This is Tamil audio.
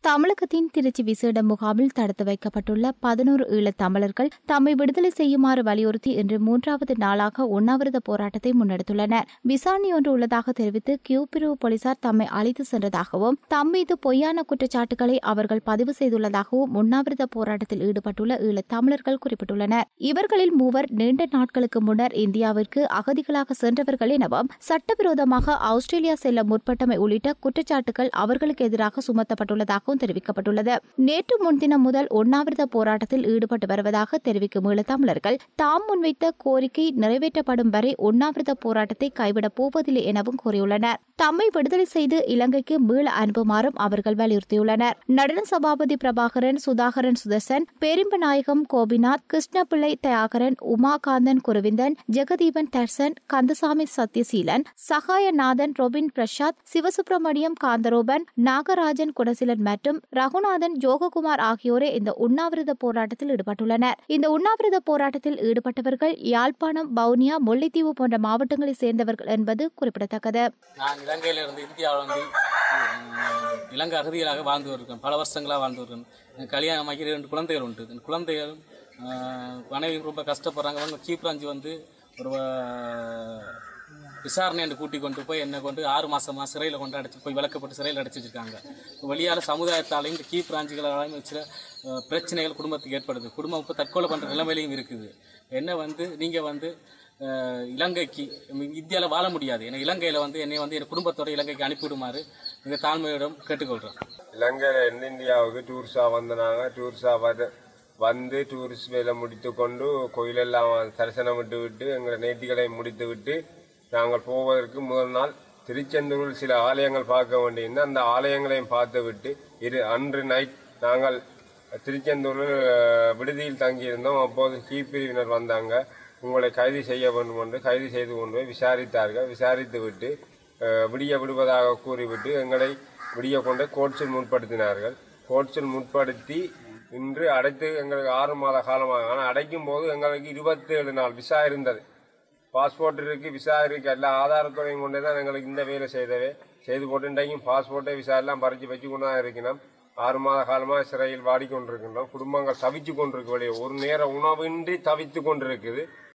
தமிழகத்தின் திருச்சி விசேட முகாமில் தடுத்து வைக்கப்பட்டுள்ள பதினோரு ஈழத் தமிழர்கள் தம்மை விடுதலை செய்யுமாறு வலியுறுத்தி இன்று மூன்றாவது நாளாக உண்ணாவிரத போராட்டத்தை முன்னெடுத்துள்ளனர் விசாரணை ஒன்று உள்ளதாக தெரிவித்து கியூ பிரிவு போலீசார் தம்மை அழைத்து சென்றதாகவும் தம் மீது பொய்யான குற்றச்சாட்டுகளை அவர்கள் பதிவு செய்துள்ளதாகவும் உண்ணாவிரத போராட்டத்தில் ஈடுபட்டுள்ள ஈழத் தமிழர்கள் குறிப்பிட்டுள்ளனர் இவர்களில் மூவர் நீண்ட நாட்களுக்கு முன்னர் இந்தியாவிற்கு அகதிகளாக சென்றவர்கள் எனவும் சட்டவிரோதமாக ஆஸ்திரேலியா செல்ல முற்பட்டமை உள்ளிட்ட குற்றச்சாட்டுகள் அவர்களுக்கு எதிராக சுமத்தப்பட்டுள்ளதாகவும் தெரிவிக்கப்பட்டுள்ளது நேற்று முன்தினம் முதல் உண்ணாவிரத போராட்டத்தில் ஈடுபட்டு வருவதாக தெரிவிக்கும் ஈழத்தமிழர்கள் தாம் முன்வைத்த கோரிக்கை நிறைவேற்றப்படும் வரை உண்ணாவிரத போராட்டத்தை கைவிடப் போவதில்லை எனவும் கூறியுள்ளனர் தம்மை விடுதலை செய்து இலங்கைக்கு மீள அனுப்புமாறும் அவர்கள் வலியுறுத்தியுள்ளனர் நடன சபாபதி பிரபாகரன் சுதாகரன் சுதர்சன் பேரிம்பநாயகம் கோபிநாத் கிருஷ்ணபிள்ளை தயாகரன் உமாகாந்தன் குருவிந்தன் ஜெகதீபன் தர்சன் கந்தசாமி சத்யசீலன் சகாயநாதன் ரொபின் பிரசாத் சிவசுப்பிரமணியம் காந்தரோபன் நாகராஜன் குடசிலன் மற்றும் ரகுநாதன் ஜோககுமார் ஆகியோரே இந்த உண்ணாவிரத போராட்டத்தில் ஈடுபட்டுள்ளனர் இந்த உண்ணாவிரத போராட்டத்தில் ஈடுபட்டவர்கள் யாழ்ப்பாணம் வவுனியா முல்லைத்தீவு போன்ற மாவட்டங்களைச் சேர்ந்தவர்கள் என்பது குறிப்பிடத்தக்கது நான் இலங்கையிலிருந்து இந்தியாவில் வந்து உம், இலங்கை அகதிகளாக வாழ்ந்து வருகிறேன் பல வருஷங்களாக வாழ்ந்து வருகிறேன் எனக்கு கல்யாணமாகி ரெண்டு குழந்தைகள் உண்டு இந்த குழந்தைகளும் ஆஹ், மனைவி ரொம்ப கஷ்டப்படுறாங்க அவங்க கீப்ராஞ்சி வந்து ஒரு ஆஹ், விசாரணை என்று கூட்டி கொண்டு போய் என்னை கொண்டு ஆறு மாசமா சிறையில் கொண்டு அடைச்சி போய் விளக்கப்பட்டு சிறையில் அடைச்சி வச்சிருக்காங்க வெளியால் சமுதாயத்தாலையும் இந்த கீ பிராஞ்சுகளாலையும் சில ஆஹ், பிரச்சனைகள் குடும்பத்துக்கு ஏற்படுது குடும்பம் இப்போ தற்கொலை பண்ணுற நிலைமையிலையும் இருக்குது என்ன வந்து நீங்கள் வந்து அஹ் இலங்கைக்கு இந்தியாவில் வாழ முடியாது ஏன்னா இலங்கையில் வந்து என்னை வந்து என் குடும்பத்தோட இலங்கைக்கு அனுப்பிவிடுமாறு மிக தாழ்மையிடம் கேட்டுக்கொள்கிறேன் இலங்கையில் இருந்து இந்தியாவுக்கு டூரிஸ்டாக வந்தனாங்க டூரிஸ்டாக வந்து வந்து டூரிஸ்ட் வேலை முடித்து கொண்டு கோயிலெல்லாம் தரிசனம் விட்டு விட்டு எங்களை நேர்த்திகளை முடித்து விட்டு நாங்கள் போவதற்கு முதல் நாள் திருச்செந்தூரில் சில ஆலயங்கள் பார்க்க வேண்டியிருந்தது அந்த ஆலயங்களையும் பார்த்து விட்டு இரு அன்று நைட் நாங்கள் திருச்செந்தூரில் அஹ், விடுதியில் தங்கியிருந்தோம் அப்போது கீழ்பிரிவினர் வந்தாங்க உங்களை கைது செய்ய வேண்டும் என்று கைது செய்து கொண்டு போய் விசாரித்தார்கள் விசாரித்து விட்டு அஹ், விடிய விடுவதாக கூறிவிட்டு எங்களை விடிய கொண்டு கோட்ஸில் முற்படுத்தினார்கள் கோட்ஸில் முற்படுத்தி இன்று அடைத்து எங்களுக்கு ஆறு மாத காலமாக ஆனால் அடைக்கும் போது எங்களுக்கு இருபத்தேழு நாள் விசா இருந்தது பாஸ்போர்ட் இருக்கு விசா இருக்கு எல்லா ஆதாரத்தோடையும் கொண்டு தான் எங்களுக்கு இந்த வேலை செய்தவே செய்து போட்டு இன்றைக்கும் பாஸ்போர்ட்டை விசா எல்லாம் பறித்து வச்சு கொண்டு தான் இருக்கணும் ஆறு மாத காலமாக சிறையில் வாடிக்கொண்டிருக்கின்றோம் குடும்பங்கள் தவிச்சு கொண்டிருக்கு வெளியே ஒரு நேர உணவின்றி தவித்து கொண்டிருக்குது